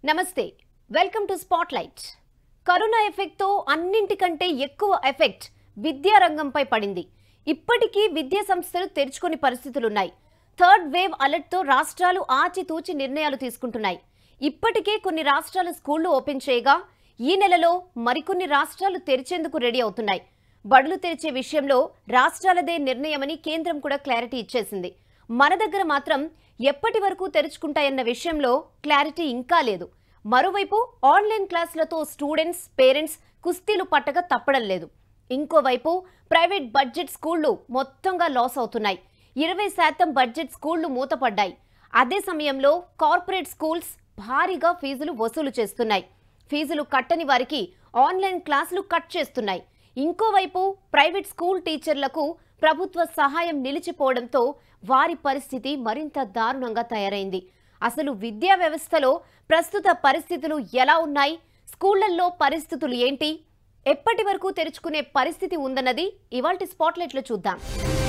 నమస్తే welcome to spotlight corona ఎఫెక్ట్తో అన్నింటికంటే ఎక్కువ ఎఫెక్ట్ విద్యా రంగంపై పడింది ఇప్పటికీ విద్యా సంస్థలు తెరుచుకుని పరిస్థితులున్నాయి థర్డ్ వేవ్ అలర్ట్తో రాష్ట్రాలు ఆచితూచి నిర్ణయాలు తీసుకుంటున్నాయి ఇప్పటికే కొన్ని రాష్ట్రాలు స్కూళ్లు ఓపెన్ చేయగా ఈ నెలలో మరికొన్ని రాష్ట్రాలు తెరిచేందుకు రెడీ అవుతున్నాయి బడులు తెరిచే విషయంలో రాష్ట్రాలదే నిర్ణయమని కేంద్రం కూడా క్లారిటీ ఇచ్చేసింది మన దగ్గర మాత్రం ఎప్పటి వరకు తెరుచుకుంటాయన్న విషయంలో క్లారిటీ ఇంకా లేదు మరోవైపు ఆన్లైన్ క్లాసులతో స్టూడెంట్స్ పేరెంట్స్ కుస్తీలు పట్టగా తప్పడం లేదు ఇంకోవైపు ప్రైవేట్ బడ్జెట్ స్కూళ్లు మొత్తంగా లాస్ అవుతున్నాయి ఇరవై శాతం బడ్జెట్ స్కూళ్లు మూతపడ్డాయి అదే సమయంలో కార్పొరేట్ స్కూల్స్ భారీగా ఫీజులు వసూలు చేస్తున్నాయి ఫీజులు కట్టని వారికి ఆన్లైన్ క్లాసులు కట్ చేస్తున్నాయి ఇంకోవైపు ప్రైవేట్ స్కూల్ టీచర్లకు ప్రభుత్వ సహాయం నిలిచిపోవడంతో వారి పరిస్థితి మరింత దారుణంగా తయారైంది అసలు విద్యా వ్యవస్థలో ప్రస్తుత పరిస్థితులు ఎలా ఉన్నాయి స్కూళ్లల్లో పరిస్థితులు ఏంటి ఎప్పటి వరకు తెరుచుకునే పరిస్థితి ఉందన్నది ఇవాల్టి స్పాట్లైట్లో చూద్దాం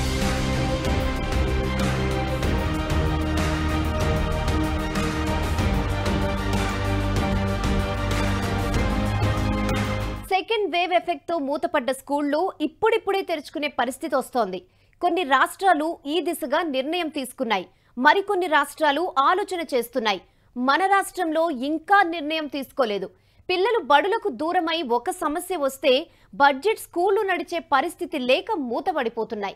సెకండ్ వేవ్ ఎఫెక్ట్తో మూతపడ్డ స్కూళ్లు ఇప్పుడిప్పుడే తెరుచుకునే పరిస్థితి వస్తోంది కొన్ని రాష్ట్రాలు ఈ దిశగా నిర్ణయం తీసుకున్నాయి మరికొన్ని రాష్ట్రాలు ఆలోచన చేస్తున్నాయి మన రాష్ట్రంలో ఇంకా నిర్ణయం తీసుకోలేదు పిల్లలు బడులకు దూరమై ఒక సమస్య వస్తే బడ్జెట్ స్కూళ్లు నడిచే పరిస్థితి లేక మూతపడిపోతున్నాయి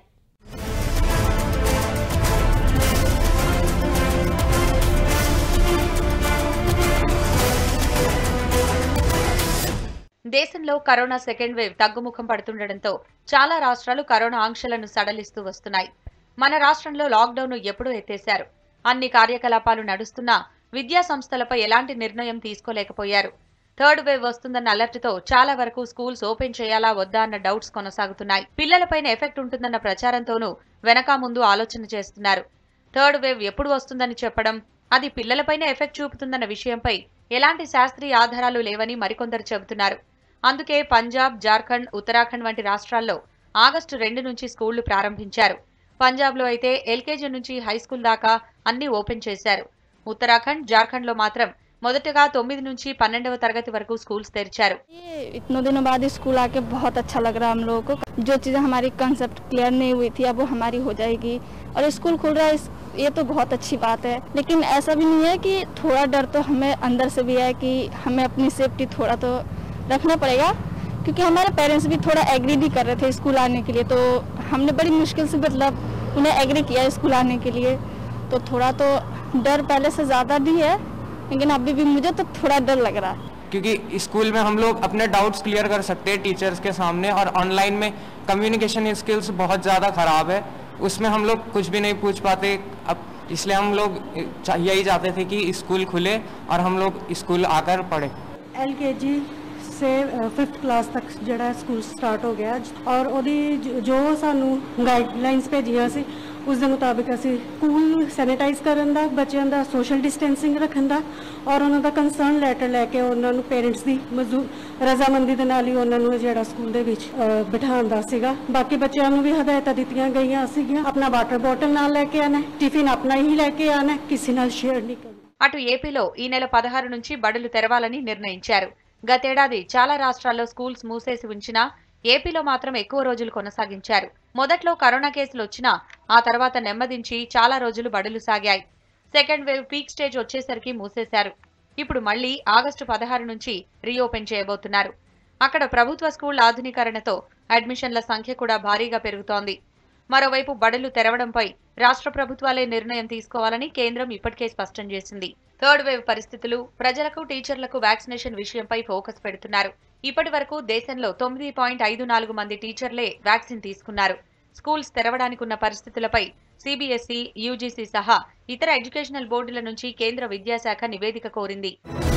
దేశంలో కరోనా సెకండ్ వేవ్ తగ్గుముఖం పడుతుండటంతో చాలా రాష్ట్రాలు కరోనా ఆంక్షలను సడలిస్తూ వస్తున్నాయి మన రాష్ట్రంలో లాక్డౌన్ ఎప్పుడూ ఎత్తేశారు అన్ని కార్యకలాపాలు నడుస్తున్నా విద్యా సంస్థలపై ఎలాంటి నిర్ణయం తీసుకోలేకపోయారు థర్డ్ వేవ్ వస్తుందన్న అలర్ట్తో చాలా వరకు స్కూల్స్ ఓపెన్ చేయాలా వద్దా అన్న డౌట్స్ కొనసాగుతున్నాయి పిల్లలపైన ఎఫెక్ట్ ఉంటుందన్న ప్రచారంతోనూ వెనక ముందు ఆలోచన చేస్తున్నారు థర్డ్ వేవ్ ఎప్పుడు వస్తుందని చెప్పడం అది పిల్లలపైన ఎఫెక్ట్ చూపుతుందన్న విషయంపై ఎలాంటి శాస్త్రీయ ఆధారాలు లేవని మరికొందరు చెబుతున్నారు అందుకే పంజాబ్ జార్ఖండ్ ఉత్తరాఖండ్ వంటి రాష్ట్రాల్లో ఆగస్టు రెండు నుంచి స్కూళ్లు ప్రారంభించారు పంజాబ్లో అయితే ఎల్కేజీ నుంచి హై స్కూల్ దాకా అన్ని ఓపెన్ చేశారు ఉత్తరాఖండ్ జార్ఖండ్లో మాత్రం మొదటగా తొమ్మిది నుంచి పన్నెండవ తరగతి వరకు స్కూల్స్ తెరిచారు ये इतनों दिनों बाद स्कूल आके बहुत अच्छा लग रहा है हम लोगों को जो चीज़ें हमारी कंसेप्ट क्लियर नहीं हुई थी अब वो हमारी हो जाएगी और स्कूल खुल रहा है इस- ये तो बहुत अच्छी बात है लेकिन ऐसा भी नहीं है कि थोड़ा डर तो हमें अंदर से भी है कि हमें अपनी सेफ्टी थोड़ा तो रखना पड़ेगा क्योंकि हमारे पेरेंट्स भी थोड़ा एग्री नहीं कर रहे थे स्कूल आने के लिए तो हमने बड़ी मुश्किल से मतलब उन्हें एग्री किया स्कूल आने के लिए तो थोड़ा तो डर पहले से ज़्यादा भी है लेकिन अभी भी मुझे तो थोड़ा डर लग रहा है क्योंकि स्कूल में हम लोग अपने डाउट्स क्लियर कर सकते हैं टीचर्स के सामने और ऑनलाइन में कम्युनिकेशन स्किल्स बहुत ज़्यादा ख़राब है उसमें हम लोग कुछ भी नहीं पूछ पाते अब इसलिए हम लोग चा- यही चाहते थे कि स्कूल खुले और हम लोग स्कूल आकर पढ़े ਐਲਕੇਜੀ ਸੇ 5th ਕਲਾਸ ਤੱਕ ਜਿਹੜਾ ਸਕੂਲ ਸਟਾਰਟ ਹੋ ਗਿਆ ਔਰ ਉਹਦੀ ਜ- ਜੋ ਸਾਨੂੰ ਗਾਈਡਲਾਈਨਸ ਭੇਜੀਆਂ ਸੀ ਉਸ ਦੇ ਮੁਤਾਬਿਕ ਅਸੀਂ ਸਕੂਲ ਸੈਨੀਟਾਈਜ਼ ਕਰਨ ਦਾ ਬੱਚਿਆਂ ਦਾ ਸੋਸ਼ਲ ਡਿਸਟੈਂਸਿੰਗ ਰੱਖਣ ਦਾ ਔਰ ਉਹਨਾਂ ਦਾ ਕੰਸਰਨ ਲੈਟਰ ਲੈ ਕੇ ਉਹਨਾਂ ਨੂੰ ਪੇਰੈਂਟਸ ਦੀ ਮਜ਼ਦੂ ਰਜ਼ਾਮੰਦੀ ਦੇ ਨਾਲ ਹੀ ਉਹਨਾਂ ਨੂੰ ਜਿਹੜਾ ਸਕੂਲ ਦੇ ਵਿੱਚ ਅ, ਬਿਠਾਉਣ ਦਾ ਸੀਗਾ ਬਾਕੀ ਬੱਚਿਆਂ ਨੂੰ ਵੀ ਹਦਾਇਤਾਂ ਦਿੱਤੀਆਂ ਗਈਆਂ ਸੀਗੀਆਂ ਆਪਣਾ ਵਾਟਰ ਬੋਟਲ ਨਾਲ ਲੈ ਕੇ ਆਣਾ ਹੈ, ਟਿਫਿਨ ਆਪਣਾ ਹੀ ਲੈ ਕੇ ਆਣਾ ਹੈ, ਕਿਸੇ ਨਾਲ ਸ਼ੇਅਰ ਨਹੀਂ ਕਰਨਾ అటు ఏపీలో ఈ నెల పదహారు నుంచి బడులు తెరవాలని నిర్ణయించారు గతేడాది చాలా రాష్ట్రాల్లో స్కూల్స్ మూసేసి ఉంచినా ఏపీలో మాత్రం ఎక్కువ రోజులు కొనసాగించారు మొదట్లో కరోనా కేసులు వచ్చినా ఆ తర్వాత నెమ్మదించి చాలా రోజులు బడులు సాగాయి సెకండ్ వేవ్ పీక్ స్టేజ్ వచ్చేసరికి మూసేశారు ఇప్పుడు మళ్లీ ఆగస్టు పదహారు నుంచి రీఓపెన్ చేయబోతున్నారు అక్కడ ప్రభుత్వ స్కూళ్ల ఆధునీకరణతో అడ్మిషన్ల సంఖ్య కూడా భారీగా పెరుగుతోంది మరోవైపు బడులు తెరవడంపై రాష్ట్ర ప్రభుత్వాలే నిర్ణయం తీసుకోవాలని కేంద్రం ఇప్పటికే స్పష్టం చేసింది థర్డ్ వేవ్ పరిస్థితులు ప్రజలకు టీచర్లకు వ్యాక్సినేషన్ విషయంపై ఫోకస్ పెడుతున్నారు ఇప్పటి వరకు దేశంలో తొమ్మిది పాయింట్ ఐదు నాలుగు మంది టీచర్లే వ్యాక్సిన్ తీసుకున్నారు స్కూల్స్ తెరవడానికి ఉన్న పరిస్థితులపై సిబిఎస్ఈ యూజీసీ సహా ఇతర ఎడ్యుకేషనల్ బోర్డుల నుంచి కేంద్ర విద్యాశాఖ నివేదిక కోరింది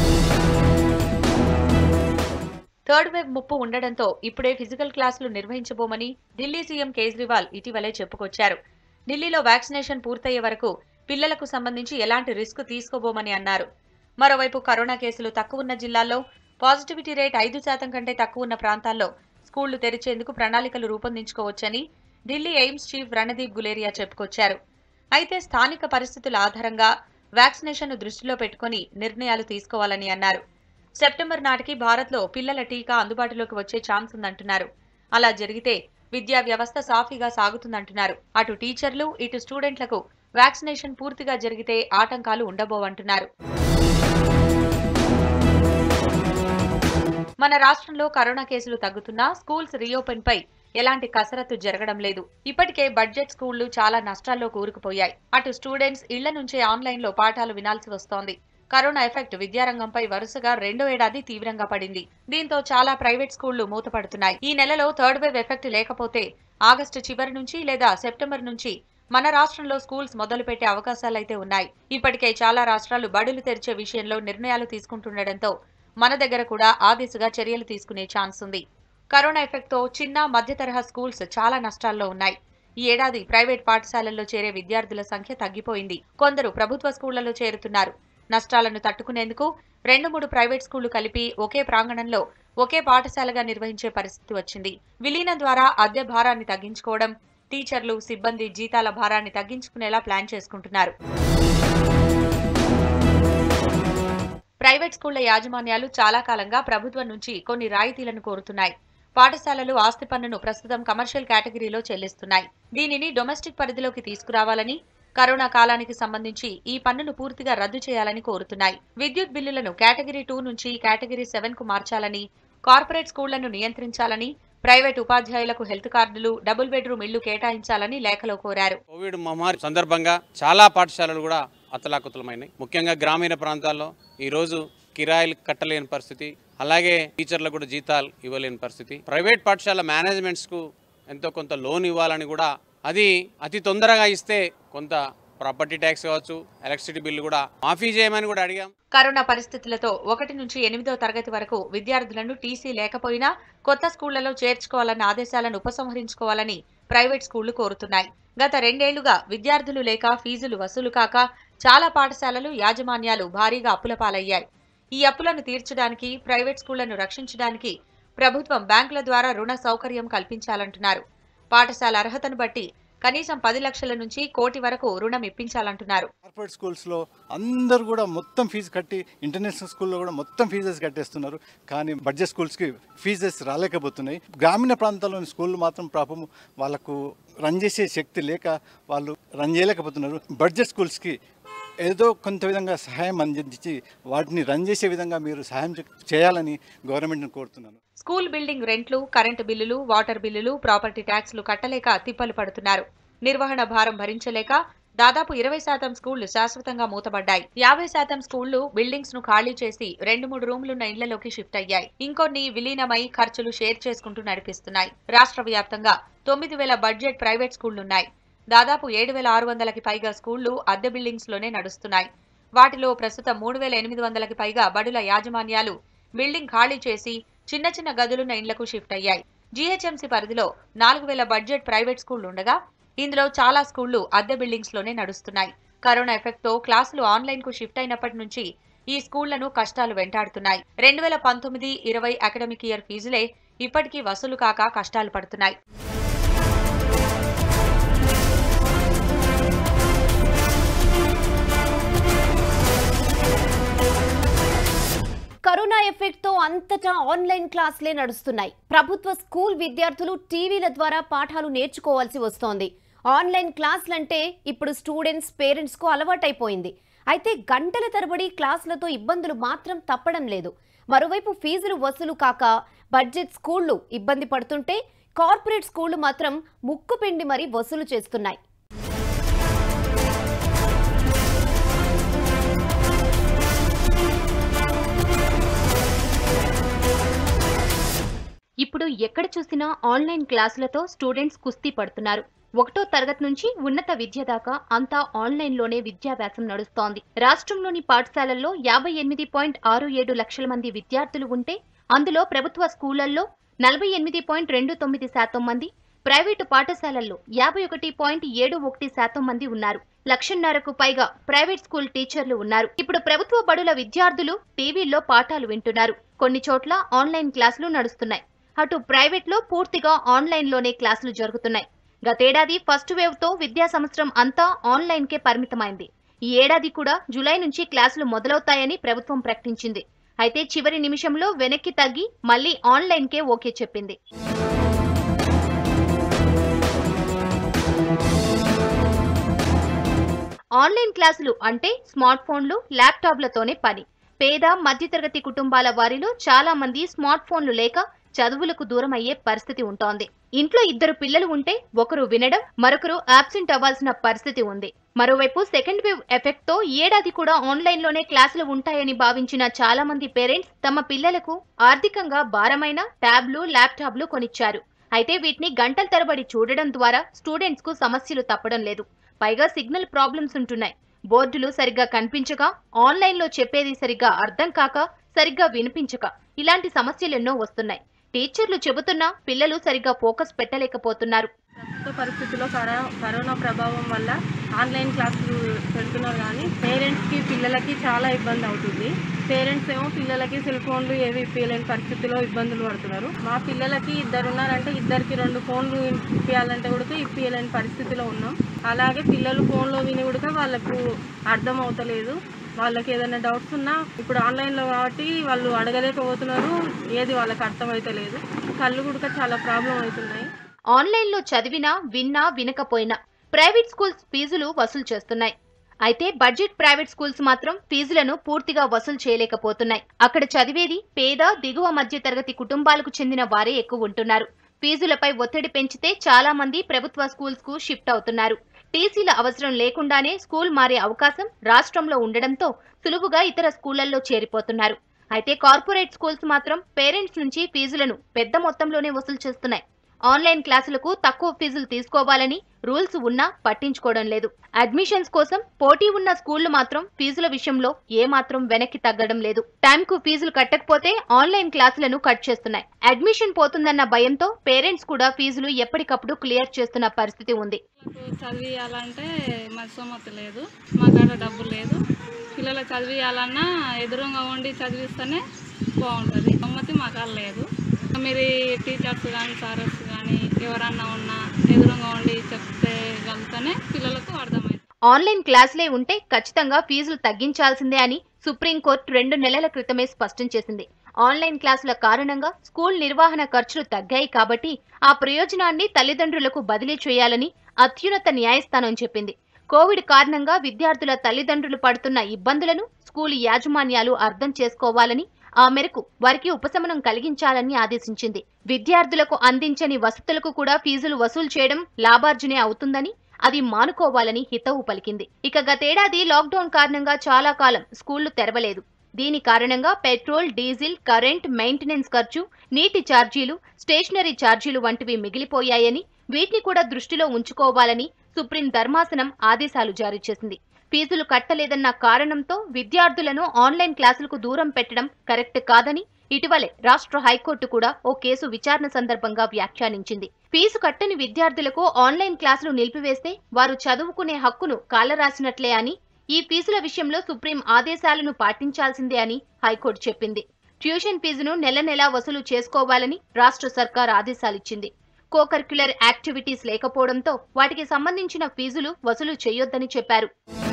థర్డ్ వేవ్ ముప్పు ఉండడంతో ఇప్పుడే ఫిజికల్ క్లాసులు నిర్వహించబోమని ఢిల్లీ సీఎం కేజ్రీవాల్ ఇటీవలే చెప్పుకొచ్చారు ఢిల్లీలో వ్యాక్సినేషన్ పూర్తయ్యే వరకు పిల్లలకు సంబంధించి ఎలాంటి రిస్క్ తీసుకోబోమని అన్నారు మరోవైపు కరోనా కేసులు తక్కువ ఉన్న జిల్లాల్లో పాజిటివిటీ రేట్ ఐదు శాతం కంటే తక్కువ ఉన్న ప్రాంతాల్లో స్కూళ్లు తెరిచేందుకు ప్రణాళికలు రూపొందించుకోవచ్చని ఢిల్లీ ఎయిమ్స్ చీఫ్ రణదీప్ గులేరియా చెప్పుకొచ్చారు అయితే స్థానిక పరిస్థితుల ఆధారంగా వ్యాక్సినేషన్ దృష్టిలో పెట్టుకుని నిర్ణయాలు తీసుకోవాలని అన్నారు సెప్టెంబర్ నాటికి భారత్లో పిల్లల టీకా అందుబాటులోకి వచ్చే ఛాన్స్ ఉందంటున్నారు అలా జరిగితే విద్యా వ్యవస్థ సాఫీగా సాగుతుందంటున్నారు అటు టీచర్లు ఇటు స్టూడెంట్లకు వ్యాక్సినేషన్ పూర్తిగా జరిగితే ఆటంకాలు ఉండబోవంటున్నారు మన రాష్ట్రంలో కరోనా కేసులు తగ్గుతున్నా స్కూల్స్ రీఓపెన్ పై ఎలాంటి కసరత్తు జరగడం లేదు ఇప్పటికే బడ్జెట్ స్కూళ్లు చాలా నష్టాల్లో కూరుకుపోయాయి అటు స్టూడెంట్స్ ఇళ్ల నుంచే ఆన్లైన్లో పాఠాలు వినాల్సి వస్తోంది కరోనా ఎఫెక్ట్ విద్యారంగంపై వరుసగా రెండో ఏడాది తీవ్రంగా పడింది దీంతో చాలా ప్రైవేట్ స్కూళ్లు మూతపడుతున్నాయి ఈ నెలలో థర్డ్ వేవ్ ఎఫెక్ట్ లేకపోతే ఆగస్టు చివరి నుంచి లేదా సెప్టెంబర్ నుంచి మన రాష్ట్రంలో స్కూల్స్ మొదలుపెట్టే అవకాశాలైతే ఉన్నాయి ఇప్పటికే చాలా రాష్ట్రాలు బడులు తెరిచే విషయంలో నిర్ణయాలు తీసుకుంటుండటంతో మన దగ్గర కూడా ఆ దిశగా చర్యలు తీసుకునే ఛాన్స్ ఉంది కరోనా ఎఫెక్ట్తో చిన్న మధ్య తరహా స్కూల్స్ చాలా నష్టాల్లో ఉన్నాయి ఈ ఏడాది ప్రైవేట్ పాఠశాలల్లో చేరే విద్యార్థుల సంఖ్య తగ్గిపోయింది కొందరు ప్రభుత్వ స్కూళ్లలో చేరుతున్నారు నష్టాలను తట్టుకునేందుకు రెండు మూడు ప్రైవేట్ స్కూళ్లు కలిపి ఒకే ప్రాంగణంలో ఒకే పాఠశాలగా నిర్వహించే పరిస్థితి వచ్చింది విలీనం ద్వారా అద్దె భారాన్ని తగ్గించుకోవడం టీచర్లు సిబ్బంది జీతాల భారాన్ని తగ్గించుకునేలా ప్లాన్ చేసుకుంటున్నారు ప్రైవేట్ స్కూళ్ల యాజమాన్యాలు చాలా కాలంగా ప్రభుత్వం నుంచి కొన్ని రాయితీలను కోరుతున్నాయి పాఠశాలలు ఆస్తి పన్నును ప్రస్తుతం కమర్షియల్ కేటగిరీలో చెల్లిస్తున్నాయి దీనిని డొమెస్టిక్ పరిధిలోకి తీసుకురావాలని కరోనా కాలానికి సంబంధించి ఈ పన్నును పూర్తిగా రద్దు చేయాలని కోరుతున్నాయి విద్యుత్ బిల్లులను కేటగిరీ టూ నుంచి కేటగిరీ సెవెన్ కు మార్చాలని కార్పొరేట్ స్కూళ్లను నియంత్రించాలని ప్రైవేట్ ఉపాధ్యాయులకు హెల్త్ కార్డులు డబుల్ బెడ్రూమ్ ఇళ్లు కేటాయించాలని లేఖలో కోరారు కోవిడ్ మహమ్మారి సందర్భంగా చాలా పాఠశాలలు కూడా అతలాకుతలమైనాయి ముఖ్యంగా గ్రామీణ ప్రాంతాల్లో ఈరోజు కిరాయిలు కట్టలేని పరిస్థితి అలాగే టీచర్లకు కూడా జీతాలు ఇవ్వలేని పరిస్థితి ప్రైవేట్ పాఠశాల మేనేజ్మెంట్స్కు ఎంతో కొంత లోన్ ఇవ్వాలని కూడా అది అతి తొందరగా ఇస్తే కొంత ప్రాపర్టీ ట్యాక్స్ కావచ్చు ఎలక్ట్రిసిటీ బిల్లు కూడా మాఫీ చేయమని కూడా అడిగాం కరోనా పరిస్థితులతో ఒకటి నుంచి ఎనిమిదో తరగతి వరకు విద్యార్థులను టీసీ లేకపోయినా కొత్త స్కూళ్లలో చేర్చుకోవాలన్న ఆదేశాలను ఉపసంహరించుకోవాలని ప్రైవేట్ స్కూళ్లు కోరుతున్నాయి గత రెండేళ్లుగా విద్యార్థులు లేక ఫీజులు వసూలు కాక చాలా పాఠశాలలు యాజమాన్యాలు భారీగా అప్పుల పాలయ్యాయి ఈ అప్పులను తీర్చడానికి ప్రైవేట్ స్కూళ్లను రక్షించడానికి ప్రభుత్వం బ్యాంకుల ద్వారా రుణ సౌకర్యం కల్పించాలంటున్నారు పాఠశాల అర్హతను బట్టి కనీసం పది లక్షల నుంచి కోటి వరకు రుణం ఇప్పించాలంటున్నారు కార్పొరేట్ స్కూల్స్లో అందరూ కూడా మొత్తం ఫీజు కట్టి ఇంటర్నేషనల్ స్కూల్లో కూడా మొత్తం ఫీజెస్ కట్టేస్తున్నారు కానీ బడ్జెట్ స్కూల్స్కి ఫీజెస్ రాలేకపోతున్నాయి గ్రామీణ ప్రాంతాల్లోని స్కూళ్ళు మాత్రం పాపం వాళ్ళకు రన్ చేసే శక్తి లేక వాళ్ళు రన్ చేయలేకపోతున్నారు బడ్జెట్ స్కూల్స్కి ఏదో కొంత విధంగా సహాయం అందించి వాటిని రన్ చేసే విధంగా మీరు సహాయం చే- చేయాలని గవర్నమెంట్ని కోరుతున్నాను స్కూల్ బిల్డింగ్ రెంట్లు కరెంటు బిల్లులు వాటర్ బిల్లులు ప్రాపర్టీ ట్యాక్స్లు కట్టలేక తిప్పలు పడుతున్నారు నిర్వహణ భారం భరించలేక దాదాపు ఇరవై శాతం స్కూళ్లు శాశ్వతంగా మూతబడ్డాయి యాభై శాతం స్కూళ్లు బిల్డింగ్స్ ను ఖాళీ చేసి రెండు మూడు రూమ్లున్న ఇళ్లలోకి షిఫ్ట్ అయ్యాయి ఇంకొన్ని విలీనమై ఖర్చులు షేర్ చేసుకుంటూ నడిపిస్తున్నాయి రాష్ట్ర వ్యాప్తంగా తొమ్మిది వేల బడ్జెట్ ప్రైవేట్ స్కూళ్లున్నాయి దాదాపు ఏడు వేల ఆరు వందలకి పైగా స్కూళ్లు అద్దె బిల్డింగ్స్ లోనే నడుస్తున్నాయి వాటిలో ప్రస్తుతం మూడు వేల ఎనిమిది వందలకి పైగా బడుల యాజమాన్యాలు బిల్డింగ్ ఖాళీ చేసి చిన్న చిన్న గదులున్న ఇండ్లకు షిఫ్ట్ అయ్యాయి జీహెచ్ఎంసీ పరిధిలో నాలుగు వేల బడ్జెట్ ప్రైవేట్ స్కూళ్లు ఉండగా ఇందులో చాలా స్కూళ్లు అద్దె బిల్డింగ్స్ లోనే నడుస్తున్నాయి కరోనా ఎఫెక్ట్ తో క్లాసులు ఆన్లైన్ కు షిఫ్ట్ అయినప్పటి నుంచి ఈ స్కూళ్లను కష్టాలు వెంటాడుతున్నాయి రెండు వేల పంతొమ్మిది ఇరవై అకాడమిక్ ఇయర్ ఫీజులే ఇప్పటికీ వసూలు కాక కష్టాలు పడుతున్నాయి కరోనా ఎఫెక్ట్ తో అంతటా ఆన్లైన్ క్లాసులే నడుస్తున్నాయి ప్రభుత్వ స్కూల్ విద్యార్థులు టీవీల ద్వారా పాఠాలు నేర్చుకోవాల్సి వస్తోంది ఆన్లైన్ క్లాసులంటే ఇప్పుడు స్టూడెంట్స్ పేరెంట్స్ కు అలవాటైపోయింది అయితే గంటల తరబడి క్లాసులతో ఇబ్బందులు మాత్రం తప్పడం లేదు మరోవైపు ఫీజులు వసూలు కాక బడ్జెట్ స్కూళ్లు ఇబ్బంది పడుతుంటే కార్పొరేట్ స్కూళ్లు మాత్రం ముక్కుపిండి మరీ వసూలు చేస్తున్నాయి ఇప్పుడు ఎక్కడ చూసినా ఆన్లైన్ క్లాసులతో స్టూడెంట్స్ కుస్తీ పడుతున్నారు ఒకటో తరగతి నుంచి ఉన్నత విద్య దాకా అంతా ఆన్లైన్లోనే విద్యాభ్యాసం నడుస్తోంది రాష్ట్రంలోని పాఠశాలల్లో యాభై ఎనిమిది పాయింట్ ఆరు ఏడు లక్షల మంది విద్యార్థులు ఉంటే అందులో ప్రభుత్వ స్కూళ్లలో నలభై ఎనిమిది పాయింట్ రెండు తొమ్మిది శాతం మంది ప్రైవేటు పాఠశాలల్లో యాభై ఒకటి పాయింట్ ఏడు ఒకటి శాతం మంది ఉన్నారు లక్షన్నరకు పైగా ప్రైవేట్ స్కూల్ టీచర్లు ఉన్నారు ఇప్పుడు ప్రభుత్వ బడుల విద్యార్థులు టీవీల్లో పాఠాలు వింటున్నారు కొన్ని చోట్ల ఆన్లైన్ క్లాసులు నడుస్తున్నాయి అటు ప్రైవేట్లో పూర్తిగా ఆన్లైన్లోనే క్లాసులు జరుగుతున్నాయి గతేడాది ఫస్ట్ వేవ్ తో విద్యా సంవత్సరం అంతా ఆన్లైన్ కే పరిమితమైంది ఈ ఏడాది కూడా జూలై నుంచి క్లాసులు మొదలవుతాయని ప్రభుత్వం ప్రకటించింది అయితే చివరి నిమిషంలో వెనక్కి తగ్గి మళ్లీ ఆన్లైన్కే ఓకే చెప్పింది ఆన్లైన్ క్లాసులు అంటే స్మార్ట్ ఫోన్లు ల్యాప్టాప్లతోనే పని పేద మధ్యతరగతి కుటుంబాల వారిలో చాలా మంది స్మార్ట్ ఫోన్లు లేక చదువులకు దూరం అయ్యే పరిస్థితి ఉంటోంది ఇంట్లో ఇద్దరు పిల్లలు ఉంటే ఒకరు వినడం మరొకరు అబ్సెంట్ అవ్వాల్సిన పరిస్థితి ఉంది మరోవైపు సెకండ్ వేవ్ ఎఫెక్ట్ తో ఈ ఏడాది కూడా ఆన్లైన్ లోనే క్లాసులు ఉంటాయని భావించిన చాలా మంది పేరెంట్స్ తమ పిల్లలకు ఆర్థికంగా భారమైన ట్యాబ్లు ల్యాప్టాప్లు కొనిచ్చారు అయితే వీటిని గంటల తరబడి చూడడం ద్వారా స్టూడెంట్స్ కు సమస్యలు తప్పడం లేదు పైగా సిగ్నల్ ప్రాబ్లమ్స్ ఉంటున్నాయి బోర్డులు సరిగ్గా కనిపించక ఆన్లైన్లో చెప్పేది సరిగ్గా అర్థం కాక సరిగ్గా వినిపించక ఇలాంటి సమస్యలెన్నో వస్తున్నాయి టీచర్లు చెబుతున్నా పిల్లలు సరిగ్గా ఫోకస్ పెట్టలేకపోతున్నారు ప్రస్తుత పరిస్థితుల్లో కరో కరోనా ప్రభావం వల్ల ఆన్లైన్ క్లాసులు పెడుతున్నారు కానీ పేరెంట్స్కి పిల్లలకి చాలా ఇబ్బంది అవుతుంది పేరెంట్స్ ఏమో పిల్లలకి సెల్ ఫోన్లు ఏవి ఇప్పించలేని పరిస్థితిలో ఇబ్బందులు పడుతున్నారు మా పిల్లలకి ఇద్దరు ఉన్నారంటే ఇద్దరికి రెండు ఫోన్లు ఇప్పించాలంటే కూడా ఇప్పించలేని పరిస్థితిలో ఉన్నాం అలాగే పిల్లలు ఫోన్లో విని కూడా వాళ్ళకు అర్థం అవుతలేదు వాళ్ళకి ఏదైనా డౌట్స్ ఉన్నా ఇప్పుడు ఆన్లైన్లో కాబట్టి వాళ్ళు అడగలేకపోతున్నారు ఏది వాళ్ళకి అర్థమైతలేదు కళ్ళు కూడా చాలా ప్రాబ్లం అవుతున్నాయి ఆన్లైన్లో చదివినా విన్నా వినకపోయినా ప్రైవేట్ స్కూల్స్ ఫీజులు వసూలు చేస్తున్నాయి అయితే బడ్జెట్ ప్రైవేట్ స్కూల్స్ మాత్రం ఫీజులను పూర్తిగా వసూలు చేయలేకపోతున్నాయి అక్కడ చదివేది పేద దిగువ మధ్య తరగతి కుటుంబాలకు చెందిన వారే ఎక్కువ ఉంటున్నారు ఫీజులపై ఒత్తిడి పెంచితే చాలా మంది ప్రభుత్వ స్కూల్స్ కు షిఫ్ట్ అవుతున్నారు టీసీల అవసరం లేకుండానే స్కూల్ మారే అవకాశం రాష్ట్రంలో ఉండడంతో సులువుగా ఇతర స్కూళ్లలో చేరిపోతున్నారు అయితే కార్పొరేట్ స్కూల్స్ మాత్రం పేరెంట్స్ నుంచి ఫీజులను పెద్ద మొత్తంలోనే వసూలు చేస్తున్నాయి ఆన్లైన్ క్లాసులకు తక్కువ ఫీజులు తీసుకోవాలని రూల్స్ ఉన్నా పట్టించుకోవడం లేదు అడ్మిషన్స్ కోసం పోటీ ఉన్న స్కూళ్లు మాత్రం ఫీజుల విషయంలో ఏమాత్రం వెనక్కి తగ్గడం లేదు టైంకు ఫీజులు కట్టకపోతే ఆన్లైన్ క్లాసులను కట్ చేస్తున్నాయి అడ్మిషన్ పోతుందన్న భయంతో పేరెంట్స్ కూడా ఫీజులు ఎప్పటికప్పుడు క్లియర్ చేస్తున్న పరిస్థితి ఉంది పిల్లలకు చదివియాలంటే మాకు సొమ్మత లేదు మా కాడ డబ్బు లేదు పిల్లలకు చదివియాలన్నా ఎదురుగా ఉండి చదివిస్తేనే బాగుంటుంది సొమ్మతి మా కాడ లేదు మీరు టీచర్స్ కానీ సారస్ కానీ ఎవరన్నా ఉన్నా ఎదురుగా ఉండి చెప్తే గలుగుతూనే పిల్లలకు అర్థమవుతుంది ఆన్లైన్ క్లాసులే ఉంటే ఖచ్చితంగా ఫీజులు తగ్గించాల్సిందే అని సుప్రీంకోర్టు రెండు నెలల క్రితమే స్పష్టం చేసింది ఆన్లైన్ క్లాసుల కారణంగా స్కూల్ నిర్వహణ ఖర్చులు తగ్గాయి కాబట్టి ఆ ప్రయోజనాన్ని తల్లిదండ్రులకు బదిలీ చేయాలని అత్యున్నత న్యాయస్థానం చెప్పింది కోవిడ్ కారణంగా విద్యార్థుల తల్లిదండ్రులు పడుతున్న ఇబ్బందులను స్కూల్ యాజమాన్యాలు అర్థం చేసుకోవాలని ఆ మేరకు వారికి ఉపశమనం కలిగించాలని ఆదేశించింది విద్యార్థులకు అందించని వసతులకు కూడా ఫీజులు వసూలు చేయడం లాభార్జనే అవుతుందని అది మానుకోవాలని హితవు పలికింది ఇక గతేడాది లాక్డౌన్ కారణంగా చాలా కాలం స్కూళ్లు తెరవలేదు దీని కారణంగా పెట్రోల్ డీజిల్ కరెంట్ మెయింటెనెన్స్ ఖర్చు నీటి ఛార్జీలు స్టేషనరీ ఛార్జీలు వంటివి మిగిలిపోయాయని వీటిని కూడా దృష్టిలో ఉంచుకోవాలని సుప్రీం ధర్మాసనం ఆదేశాలు జారీ చేసింది ఫీజులు కట్టలేదన్న కారణంతో విద్యార్థులను ఆన్లైన్ క్లాసులకు దూరం పెట్టడం కరెక్ట్ కాదని ఇటీవలే రాష్ట్ర హైకోర్టు కూడా ఓ కేసు విచారణ సందర్భంగా వ్యాఖ్యానించింది ఫీజు కట్టని విద్యార్థులకు ఆన్లైన్ క్లాసులు నిలిపివేస్తే వారు చదువుకునే హక్కును కాలరాసినట్లే అని ఈ ఫీజుల విషయంలో సుప్రీం ఆదేశాలను పాటించాల్సిందే అని హైకోర్టు చెప్పింది ట్యూషన్ ఫీజును నెల నెలా వసూలు చేసుకోవాలని రాష్ట్ర సర్కార్ ఆదేశాలిచ్చింది కోకర్క్యులర్ యాక్టివిటీస్ లేకపోవడంతో వాటికి సంబంధించిన ఫీజులు వసూలు చేయొద్దని చెప్పారు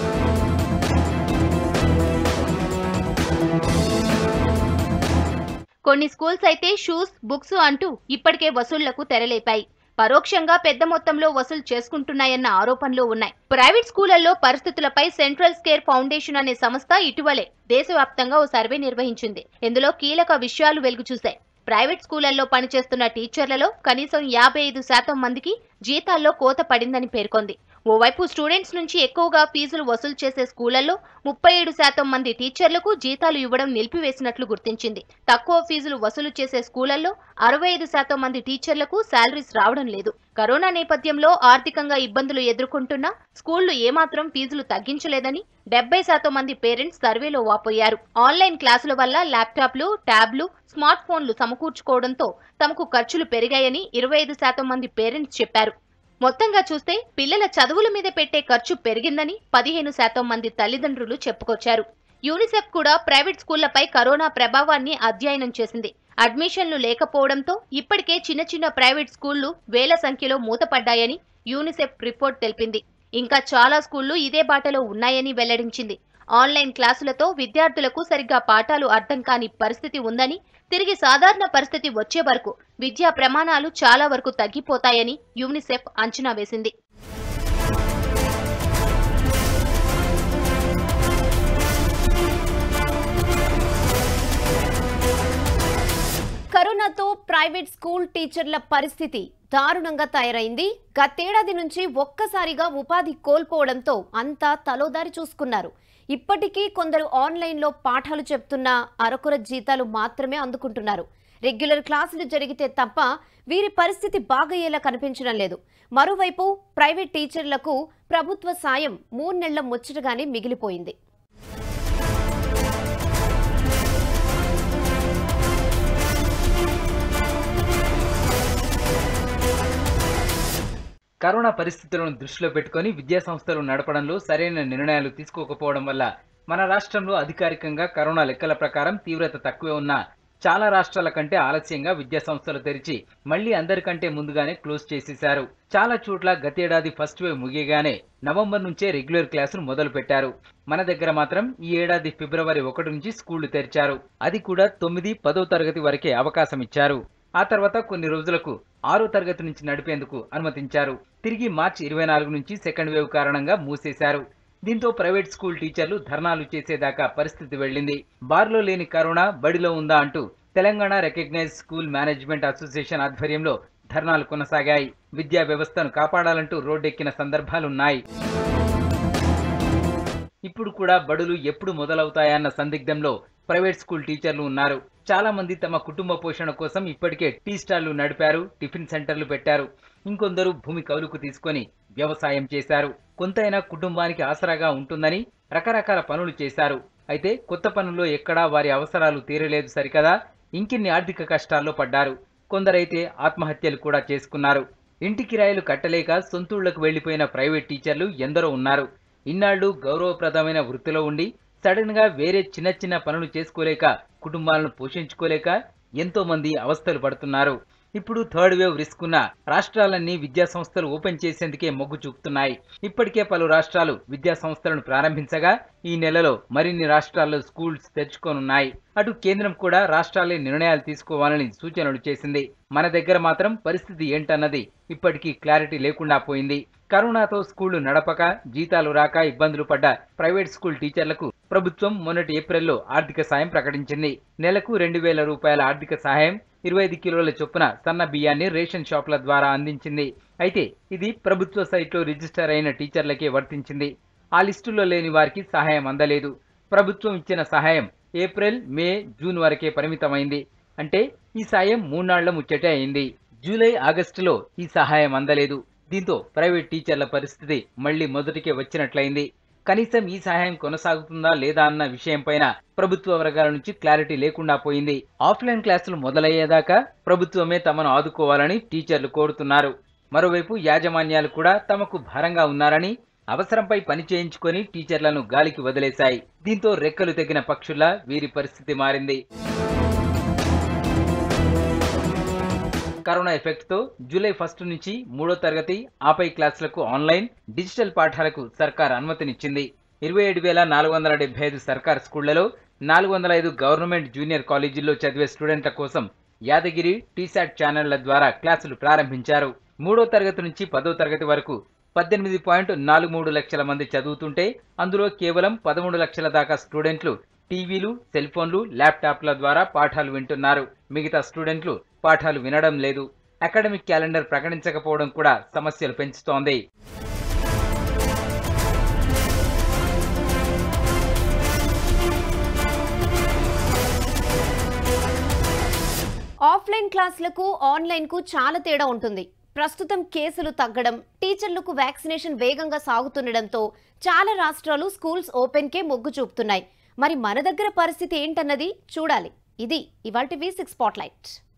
కొన్ని స్కూల్స్ అయితే షూస్ బుక్స్ అంటూ ఇప్పటికే వసూళ్లకు తెరలేపాయి పరోక్షంగా పెద్ద మొత్తంలో వసూలు చేసుకుంటున్నాయన్న ఆరోపణలు ఉన్నాయి ప్రైవేట్ స్కూళ్లలో పరిస్థితులపై సెంట్రల్ స్కేర్ ఫౌండేషన్ అనే సంస్థ ఇటీవలే దేశవ్యాప్తంగా ఓ సర్వే నిర్వహించింది ఇందులో కీలక విషయాలు వెలుగు చూశాయి ప్రైవేట్ స్కూళ్లలో పనిచేస్తున్న టీచర్లలో కనీసం యాభై ఐదు శాతం మందికి జీతాల్లో కోత పడిందని పేర్కొంది ఓవైపు స్టూడెంట్స్ నుంచి ఎక్కువగా ఫీజులు వసూలు చేసే స్కూళ్లలో ముప్పై ఏడు శాతం మంది టీచర్లకు జీతాలు ఇవ్వడం నిలిపివేసినట్లు గుర్తించింది తక్కువ ఫీజులు వసూలు చేసే స్కూళ్లలో అరవై ఐదు శాతం మంది టీచర్లకు శాలరీస్ రావడం లేదు కరోనా నేపథ్యంలో ఆర్థికంగా ఇబ్బందులు ఎదుర్కొంటున్న స్కూళ్లు ఏమాత్రం ఫీజులు తగ్గించలేదని డెబ్బై శాతం మంది పేరెంట్స్ సర్వేలో వాపోయారు ఆన్లైన్ క్లాసుల వల్ల ల్యాప్టాప్లు ట్యాబ్లు స్మార్ట్ ఫోన్లు సమకూర్చుకోవడంతో తమకు ఖర్చులు పెరిగాయని ఇరవై ఐదు శాతం మంది పేరెంట్స్ చెప్పారు మొత్తంగా చూస్తే పిల్లల చదువుల మీద పెట్టే ఖర్చు పెరిగిందని పదిహేను శాతం మంది తల్లిదండ్రులు చెప్పుకొచ్చారు యూనిసెఫ్ కూడా ప్రైవేట్ స్కూళ్లపై కరోనా ప్రభావాన్ని అధ్యయనం చేసింది అడ్మిషన్లు లేకపోవడంతో ఇప్పటికే చిన్న చిన్న ప్రైవేట్ స్కూళ్లు వేల సంఖ్యలో మూతపడ్డాయని యూనిసెఫ్ రిపోర్ట్ తెలిపింది ఇంకా చాలా స్కూళ్లు ఇదే బాటలో ఉన్నాయని వెల్లడించింది ఆన్లైన్ క్లాసులతో విద్యార్థులకు సరిగ్గా పాఠాలు అర్థం కాని పరిస్థితి ఉందని తిరిగి సాధారణ పరిస్థితి వచ్చే వరకు విద్యా ప్రమాణాలు చాలా వరకు తగ్గిపోతాయని యూనిసెఫ్ అంచనా వేసింది కరోనాతో ప్రైవేట్ స్కూల్ టీచర్ల పరిస్థితి దారుణంగా తయారైంది గతేడాది నుంచి ఒక్కసారిగా ఉపాధి కోల్పోవడంతో అంతా తలోదారి చూసుకున్నారు ఇప్పటికీ కొందరు ఆన్లైన్లో పాఠాలు చెప్తున్న అరకొర జీతాలు మాత్రమే అందుకుంటున్నారు రెగ్యులర్ క్లాసులు జరిగితే తప్ప వీరి పరిస్థితి బాగయ్యేలా కనిపించడం లేదు మరోవైపు ప్రైవేట్ టీచర్లకు ప్రభుత్వ సాయం మూడు నెలల ముచ్చటగానే మిగిలిపోయింది కరోనా పరిస్థితులను దృష్టిలో పెట్టుకొని విద్యా సంస్థలు నడపడంలో సరైన నిర్ణయాలు తీసుకోకపోవడం వల్ల మన రాష్ట్రంలో అధికారికంగా కరోనా లెక్కల ప్రకారం తీవ్రత తక్కువే ఉన్న చాలా రాష్ట్రాల కంటే ఆలస్యంగా విద్యా సంస్థలు తెరిచి మళ్లీ అందరికంటే ముందుగానే క్లోజ్ చేసేశారు చాలా చోట్ల గతేడాది ఫస్ట్ వేవ్ ముగియగానే నవంబర్ నుంచే రెగ్యులర్ క్లాసులు మొదలు పెట్టారు మన దగ్గర మాత్రం ఈ ఏడాది ఫిబ్రవరి ఒకటి నుంచి స్కూళ్లు తెరిచారు అది కూడా తొమ్మిది పదో తరగతి వరకే అవకాశం ఇచ్చారు ఆ తర్వాత కొన్ని రోజులకు ఆరో తరగతి నుంచి నడిపేందుకు అనుమతించారు తిరిగి మార్చి ఇరవై నాలుగు నుంచి సెకండ్ వేవ్ కారణంగా మూసేశారు దీంతో ప్రైవేట్ స్కూల్ టీచర్లు ధర్నాలు చేసేదాకా పరిస్థితి వెళ్ళింది బార్లో లేని కరోనా బడిలో ఉందా అంటూ Telangana recognise school management association ఆధ్వర్యంలో ధర్నాలు కొనసాగాయి విద్యా వ్యవస్థను కాపాడాలంటూ రోడ్డెక్కిన సందర్భాలున్నాయి ఇప్పుడు కూడా బడులు ఎప్పుడు మొదలవుతాయన్న సందిగ్ధంలో ప్రైవేట్ స్కూల్ టీచర్లు ఉన్నారు చాలా మంది తమ కుటుంబ పోషణ కోసం ఇప్పటికే టీ స్టాళ్లు నడిపారు టిఫిన్ సెంటర్లు పెట్టారు ఇంకొందరు భూమి కౌలుకు తీసుకొని వ్యవసాయం చేశారు కొంతైనా కుటుంబానికి ఆసరాగా ఉంటుందని రకరకాల పనులు చేశారు అయితే కొత్త పనుల్లో ఎక్కడా వారి అవసరాలు తీరలేదు సరికదా ఇంకిన్ని ఆర్థిక కష్టాల్లో పడ్డారు కొందరైతే ఆత్మహత్యలు కూడా చేసుకున్నారు ఇంటి కిరాయిలు కట్టలేక సొంతూళ్లకు వెళ్లిపోయిన ప్రైవేట్ టీచర్లు ఎందరో ఉన్నారు ఇన్నాళ్లు గౌరవప్రదమైన వృత్తిలో ఉండి సడన్ గా వేరే చిన్న చిన్న పనులు చేసుకోలేక కుటుంబాలను పోషించుకోలేక ఎంతో మంది అవస్థలు పడుతున్నారు ఇప్పుడు థర్డ్ వేవ్ రిస్క్ ఉన్న రాష్ట్రాలన్నీ విద్యా సంస్థలు ఓపెన్ చేసేందుకే మొగ్గు చూపుతున్నాయి ఇప్పటికే పలు రాష్ట్రాలు విద్యా సంస్థలను ప్రారంభించగా ఈ నెలలో మరిన్ని రాష్ట్రాల్లో స్కూల్స్ తెరుచుకోనున్నాయి అటు కేంద్రం కూడా రాష్ట్రాలే నిర్ణయాలు తీసుకోవాలని సూచనలు చేసింది మన దగ్గర మాత్రం పరిస్థితి ఏంటన్నది ఇప్పటికీ క్లారిటీ లేకుండా పోయింది కరోనాతో స్కూళ్లు నడపక జీతాలు రాక ఇబ్బందులు పడ్డ ప్రైవేట్ స్కూల్ టీచర్లకు ప్రభుత్వం మొన్నటి ఏప్రిల్లో ఆర్థిక సాయం ప్రకటించింది నెలకు రెండు వేల రూపాయల ఆర్థిక సహాయం ఇరవై ఐదు కిలోల చొప్పున సన్న బియ్యాన్ని రేషన్ షాపుల ద్వారా అందించింది అయితే ఇది ప్రభుత్వ సైట్లో రిజిస్టర్ అయిన టీచర్లకే వర్తించింది ఆ లిస్టులో లేని వారికి సహాయం అందలేదు ప్రభుత్వం ఇచ్చిన సహాయం ఏప్రిల్ మే జూన్ వరకే పరిమితమైంది అంటే ఈ సాయం మూనాళ్ల ముచ్చటే అయింది జూలై ఆగస్టులో ఈ సహాయం అందలేదు దీంతో ప్రైవేట్ టీచర్ల పరిస్థితి మళ్లీ మొదటికే వచ్చినట్లయింది కనీసం ఈ సహాయం కొనసాగుతుందా లేదా అన్న విషయంపైన ప్రభుత్వ వర్గాల నుంచి క్లారిటీ లేకుండా పోయింది ఆఫ్లైన్ క్లాసులు మొదలయ్యేదాకా ప్రభుత్వమే తమను ఆదుకోవాలని టీచర్లు కోరుతున్నారు మరోవైపు యాజమాన్యాలు కూడా తమకు భారంగా ఉన్నారని అవసరంపై పని చేయించుకొని టీచర్లను గాలికి వదిలేశాయి దీంతో రెక్కలు తెగిన పక్షుల్లా వీరి పరిస్థితి మారింది కరోనా ఎఫెక్ట్ తో జూలై ఫస్ట్ నుంచి మూడో తరగతి ఆపై క్లాసులకు ఆన్లైన్ డిజిటల్ పాఠాలకు సర్కార్ అనుమతినిచ్చింది ఇరవై ఏడు వేల నాలుగు వందల డెబ్బై ఐదు సర్కార్ స్కూళ్లలో నాలుగు వందల ఐదు గవర్నమెంట్ జూనియర్ కాలేజీల్లో చదివే స్టూడెంట్ల కోసం యాదగిరి టీశాట్ ఛానళ్ల ద్వారా క్లాసులు ప్రారంభించారు మూడో తరగతి నుంచి పదో తరగతి వరకు పద్దెనిమిది పాయింట్ నాలుగు మూడు లక్షల మంది చదువుతుంటే అందులో కేవలం పదమూడు లక్షల దాకా స్టూడెంట్లు టీవీలు సెల్ ఫోన్లు ల్యాప్టాప్ల ద్వారా పాఠాలు వింటున్నారు మిగతా స్టూడెంట్లు పాఠాలు వినడం లేదు అకాడమిక్ క్యాలెండర్ ప్రకటించకపోవడం కూడా సమస్యలు పెంచుతోంది ఆఫ్లైన్ క్లాసులకు ఆన్లైన్కు చాలా తేడా ఉంటుంది ప్రస్తుతం కేసులు తగ్గడం టీచర్లకు వ్యాక్సినేషన్ వేగంగా సాగుతుండడంతో చాలా రాష్ట్రాలు స్కూల్స్ ఓపెన్కే మొగ్గు చూపుతున్నాయి మరి మన దగ్గర పరిస్థితి ఏంటన్నది చూడాలి ఇది ఇవాల్టి వి సిక్స్ స్పాట్లైట్